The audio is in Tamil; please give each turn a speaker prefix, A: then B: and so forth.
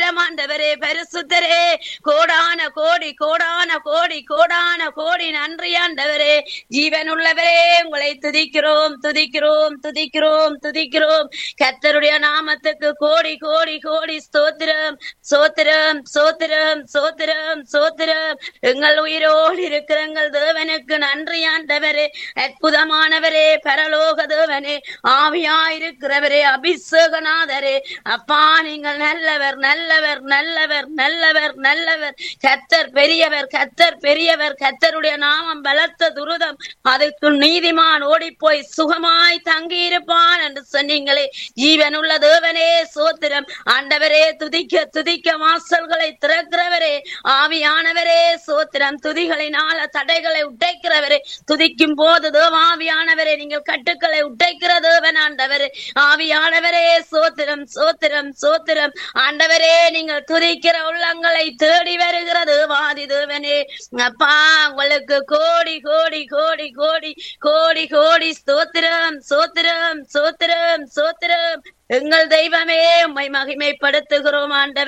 A: ஸ்தோத்திரம் ஆண்டவரே பரிசுத்தரே கோடான கோடி கோடான கோடி கோடான கோடி நன்றி ஆண்டவரே ஜீவன் உள்ளவரே உங்களை துதிக்கிறோம் துதிக்கிறோம் துதிக்கிறோம் துதிக்கிறோம் கர்த்தருடைய நாமத்துக்கு கோடி கோடி கோடி ஸ்தோத்திரம் சோத்திரம் சோத்திரம் சோத்திரம் சோத்திரம் எங்கள் உயிரோடு இருக்கிற எங்கள் தேவனுக்கு நன்றி ஆண்டவரே அற்புதமானவரே பரலோக தேவனே ஆவியாயிருக்கிறவரே அபிஷேகநாதரே அப்பா நீங்கள் நல்லவர் நல்லவர் நல்லவர் நல்லவர் நல்லவர் கத்தர் பெரியவர் கத்தர் பெரியவர் கத்தருடைய நாமம் பலத்த துருதம் அதுக்கு நீதிமான் ஓடிப்போய் சுகமாய் தங்கி இருப்பான் என்று சொன்னீங்களே ஜீவனுள்ள தேவனே சோத்திரம் ஆண்டவரே துதிக்க துதிக்க வாசல்களை திறக்கிறவரே ஆவியானவரே சோத்திரம் துதிகளினால தடைகளை உடைக்கிறவரே துதிக்கும் போது தேவாவியானவரே நீங்கள் கட்டுக்களை உடைக்கிற தேவன் ஆண்டவரே ஆவியானவரே சோத்திரம் சோத்திரம் சோத்திரம் ஆண்டவரே நீங்கள் துதிக்கிற உள்ளங்களை தேடி வருகிறது வாதி தேவனே அப்பா உங்களுக்கு கோடி கோடி கோடி கோடி கோடி கோடி ஸ்தோத்திரம் சோத்திரம் சோத்திரம் சோத்திரம் எங்கள் தெய்வமே உம்மை மகிமைப்படுத்துகிறோம் ஆண்டவர்